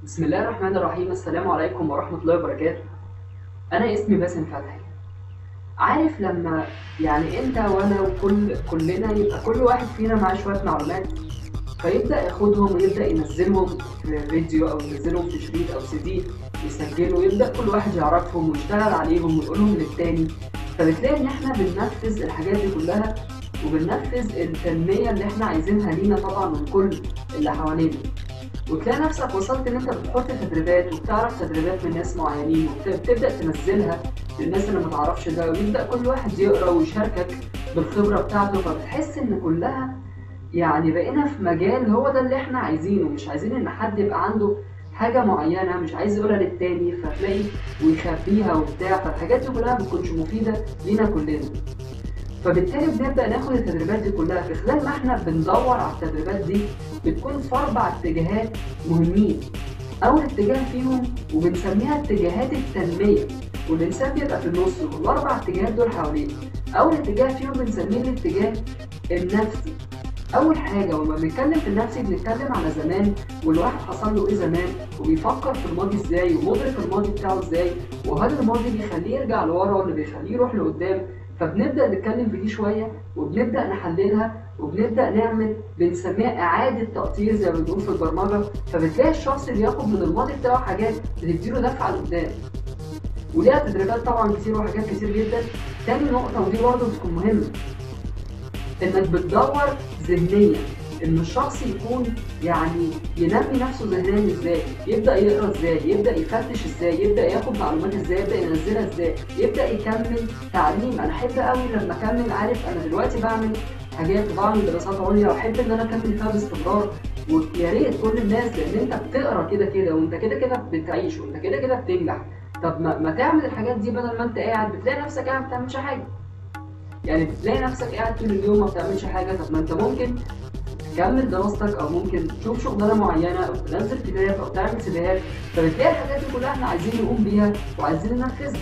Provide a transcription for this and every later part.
بسم الله الرحمن الرحيم السلام عليكم ورحمة الله وبركاته أنا اسمي باسم فتحي عارف لما يعني أنت وأنا وكل كلنا يبقى كل واحد فينا معاه شوية معلومات فيبدأ ياخدهم ويبدأ ينزلهم في فيديو أو ينزلهم في شريط أو سي دي يسجله ويبدأ كل واحد يعرفهم ويشتغل عليهم ويقولهم للتاني فبتلاقي إن إحنا بننفذ الحاجات دي كلها وبننفذ التنمية اللي إحنا عايزينها لينا طبعا من كل اللي حوالينا وتلاقي نفسك وصلت ان انت بتحط تدريبات وبتعرف تدريبات من ناس معينين وبتبدا تنزلها للناس اللي ما تعرفش ده ويبدا كل واحد يقرا ويشاركك بالخبره بتاعته فبتحس ان كلها يعني بقينا في مجال هو ده اللي احنا عايزينه مش عايزين ان حد يبقى عنده حاجه معينه مش عايز يقولها للتاني فتلاقي ويخبيها وبتاع فالحاجات دي كلها ما بتكونش مفيده لينا كلنا فبالتالي بنبدا ناخد التدريبات دي كلها في خلال ما احنا بندور على التدريبات دي بتكون في اربع اتجاهات مهمين اول اتجاه فيهم وبنسميها اتجاهات التنميه والانسان بيبقى في النص والاربع اتجاهات دول حواليه اول اتجاه فيهم بنسميه الاتجاه النفسي اول حاجه لما بنتكلم في النفسي بنتكلم على زمان والواحد حصل له ايه زمان وبيفكر في الماضي ازاي ومدرك الماضي بتاعه ازاي وهل الماضي بيخليه يرجع لورا ولا بيخليه يروح لقدام فبنبدا نتكلم في دي شويه وبنبدا نحللها وبنبدا نعمل بنسميها اعاده تقطير زي ما بنقول في البرمجه فبتلاقي الشخص بياخد من الماضي بتاعه حاجات بتديله دفعه لقدام وليها تدريبات طبعا كتير وحاجات كتير جدا تاني نقطه ودي برضه بتكون مهمه انك بتدور ذهنيا ان الشخص يكون يعني ينمي نفسه ذهنيا ازاي يبدا يقرا ازاي يبدا يفتش ازاي يبدا ياخد معلومات ازاي يبدا ينزلها ازاي يبدا يكمل تعليم انا احب قوي لما اكمل عارف انا دلوقتي بعمل حاجات وبعمل دراسات عليا واحب ان انا اكمل فيها باستمرار ويا ريت كل الناس لان انت بتقرا كده كده وانت كده كده بتعيش وانت كده كده بتنجح طب ما, ما تعمل الحاجات دي بدل ما انت قاعد بتلاقي نفسك قاعد ما بتعملش حاجه يعني بتلاقي نفسك قاعد طول اليوم ما بتعملش حاجه طب ما انت ممكن تكمل دراستك او ممكن تشوف شغلانه معينه او تنزل كتاب او تعمل سباقات فبتلاقي الحاجات دي كلها احنا عايزين نقوم بيها وعايزين ننفذها.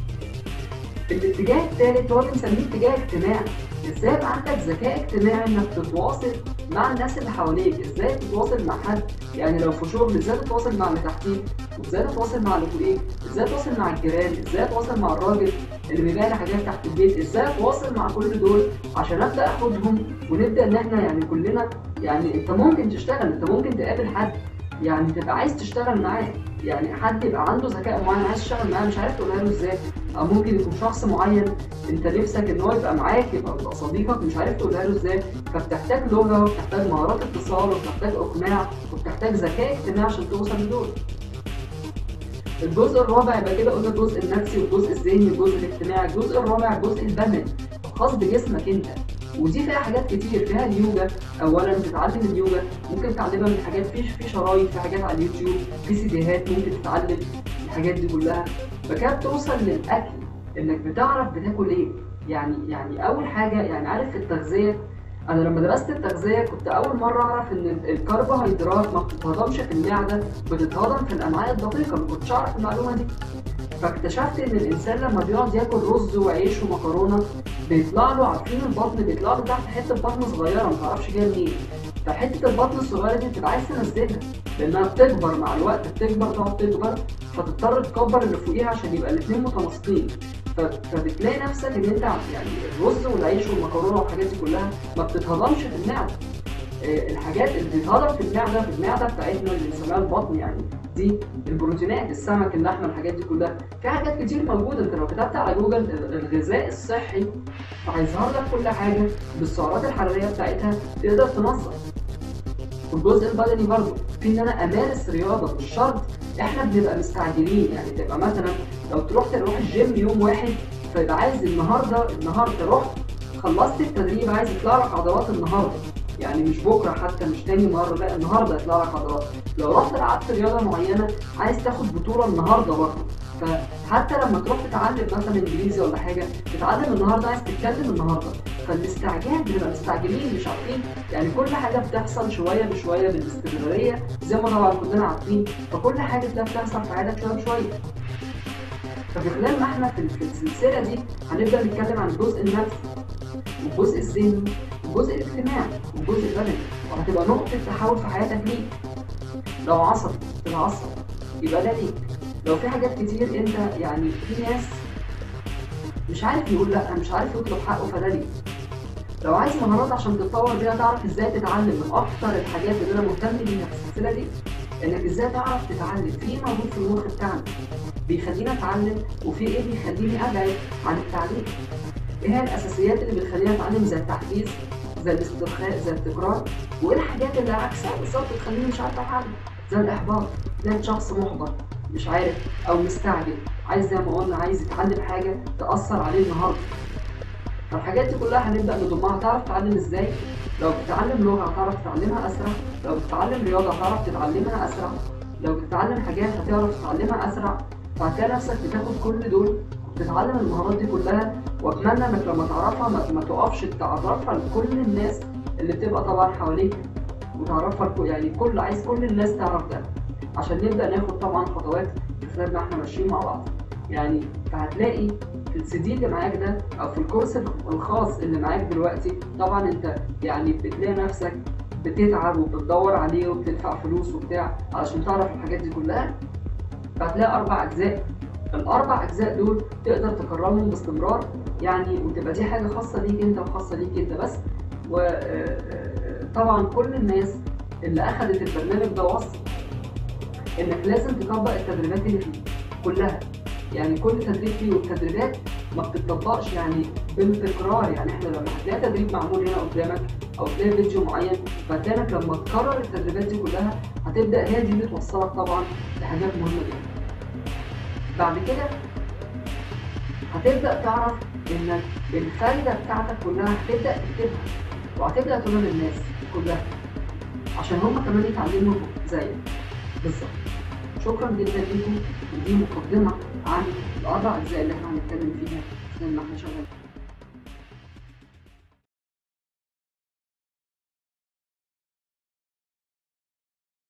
الاتجاه الثالث هو بنسميه اتجاه اجتماعي ازاي يبقى عندك ذكاء اجتماعي انك تتواصل مع الناس اللي حواليك ازاي تتواصل مع حد يعني لو في شغل ازاي تتواصل مع اللي تحتيك وازاي تتواصل مع اللي فوقيك ازاي تتواصل مع الجيران ازاي تتواصل مع الراجل اللي بيبيع لي حاجات تحت البيت ازاي اتواصل مع كل دول عشان ابدا اخدهم ونبدا ان احنا يعني كلنا يعني انت ممكن تشتغل انت ممكن تقابل حد يعني تبقى عايز تشتغل معاه يعني حد يبقى عنده ذكاء معين عايز تشتغل معاه مش عارف تقولها له ازاي او ممكن يكون شخص معين انت نفسك ان هو يبقى معاك يبقى يبقى صديقك مش عارف تقولها له ازاي فبتحتاج لغه وبتحتاج مهارات اتصال وبتحتاج اقناع وبتحتاج ذكاء اجتماعي عشان توصل لدول الجزء الرابع يبقى كده قلنا الجزء النفسي والجزء الذهني والجزء الاجتماعي الجزء الرابع الجزء البدني خاص بجسمك انت ودي فيها حاجات كتير فيها اليوجا اولا تتعلم اليوجا ممكن تتعلمها من حاجات في في شرايط في حاجات على اليوتيوب في سيديهات ممكن تتعلم الحاجات دي كلها فكده بتوصل للاكل انك بتعرف بتاكل ايه يعني يعني اول حاجه يعني عارف في التغذيه انا لما درست التغذيه كنت اول مره اعرف ان الكربوهيدرات ما بتتهضمش في المعده بتتهضم في الامعاء الدقيقه ما كنتش اعرف المعلومه دي فاكتشفت ان الانسان لما بيقعد ياكل رز وعيش ومكرونه بيطلع له عارفين البطن بيطلع له تحت حته بطن صغيره ما تعرفش جايه منين فحته البطن الصغيره دي بتبقى عايز تنزلها لانها بتكبر مع الوقت بتكبر تقعد تكبر فتضطر تكبر اللي فوقيها عشان يبقى الاثنين متناسقين فبتلاقي نفسك ان انت يعني الرز والعيش والمكرونه والحاجات دي كلها ما بتتهضمش في المعده الحاجات اللي بتتهضم في المعده في المعده بتاعتنا اللي بنسميها البطن يعني دي البروتينات السمك اللحمه الحاجات دي كلها في حاجات كتير موجوده انت لو كتبت على جوجل الغذاء الصحي فهيظهر لك كل حاجه بالسعرات الحراريه بتاعتها تقدر تنظم والجزء البدني برضه في ان انا امارس رياضه مش شرط احنا بنبقى مستعجلين يعني تبقى مثلا لو تروح تروح الجيم يوم واحد فيبقى عايز النهارده النهارده رحت خلصت التدريب عايز يطلع لك عضلات النهارده يعني مش بكره حتى مش تاني مره لا النهارده يطلع لك عضلات لو رحت لعبت رياضه معينه عايز تاخد بطوله النهارده برضه فحتى لما تروح تتعلم مثلا انجليزي ولا حاجه تتعلم النهارده عايز تتكلم النهارده فالاستعجال بنبقى مستعجلين مش عارفين يعني كل حاجه بتحصل شويه بشويه بالاستمراريه زي ما طبعا كلنا عارفين فكل حاجه تلاقيها بتحصل في حياتك شويه بشويه ففي خلال ما احنا في السلسله دي هنبدا نتكلم عن الجزء النفسي والجزء الذهني والجزء الاجتماعي والجزء البدني وهتبقى نقطه تحول في حياتك ليك لو عصبي تتعصب يبقى ده ليك لو في حاجات كتير انت يعني في ناس مش عارف يقول لا مش عارف يطلب حقه فده ليك لو عايز مهارات عشان تتطور بيها تعرف ازاي تتعلم من اكتر الحاجات اللي انا مهتم بيها في السلسله دي انك ازاي تعرف تتعلم في موجود في المخ بتاعنا بيخليني اتعلم وفي ايه بيخليني ابعد عن التعليم ايه هي الاساسيات اللي بتخليني اتعلم زي التحفيز زي الاسترخاء زي التكرار وايه الحاجات اللي عكسها بالظبط بتخليني مش عارف اتعلم زي الاحباط تلاقي شخص محبط مش عارف او مستعجل عايز زي ما قلنا عايز يتعلم حاجه تاثر عليه النهارده فالحاجات دي كلها هنبدا نضمها تعرف تتعلم ازاي لو بتتعلم لغه هتعرف تتعلمها اسرع لو بتتعلم رياضه هتعرف تتعلمها اسرع لو بتتعلم حاجات هتعرف تتعلمها اسرع فهتلاقي نفسك بتاخد كل دول وبتتعلم المهارات دي كلها واتمنى انك لما تعرفها ما, ما تقفش تعرفها لكل الناس اللي بتبقى طبعا حواليك وتعرفها لكل يعني كل عايز كل الناس تعرف ده عشان نبدا ناخد طبعا خطوات في خلال ما احنا ماشيين مع بعض يعني فهتلاقي في السي دي اللي معاك ده او في الكورس الخاص اللي معاك دلوقتي طبعا انت يعني بتلاقي نفسك بتتعب وبتدور عليه وبتدفع فلوس وبتاع علشان تعرف الحاجات دي كلها فهتلاقي اربع اجزاء الاربع اجزاء دول تقدر تكررهم باستمرار يعني وتبقى دي حاجه خاصه ليك انت وخاصه ليك انت بس وطبعا كل الناس اللي اخذت البرنامج ده وصف انك لازم تطبق التدريبات اللي فيه كلها يعني كل تدريب فيه والتدريبات ما بتطبقش يعني بالتكرار يعني احنا لما هتلاقي تدريب معمول هنا قدامك او تلاقي فيديو معين فكانك لما تكرر التدريبات دي كلها هتبدا هي دي اللي توصلك طبعا لحاجات مهمه جدا بعد كده هتبدا تعرف انك الفايده بتاعتك كلها هتبدا تكتبها وهتبدا تقولها للناس كلها عشان هم كمان يتعلموا زيك بالظبط شكرا جدا ليكم ودي مقدمه عن الاربع اجزاء اللي احنا هنتكلم فيها زي ما احنا شغالين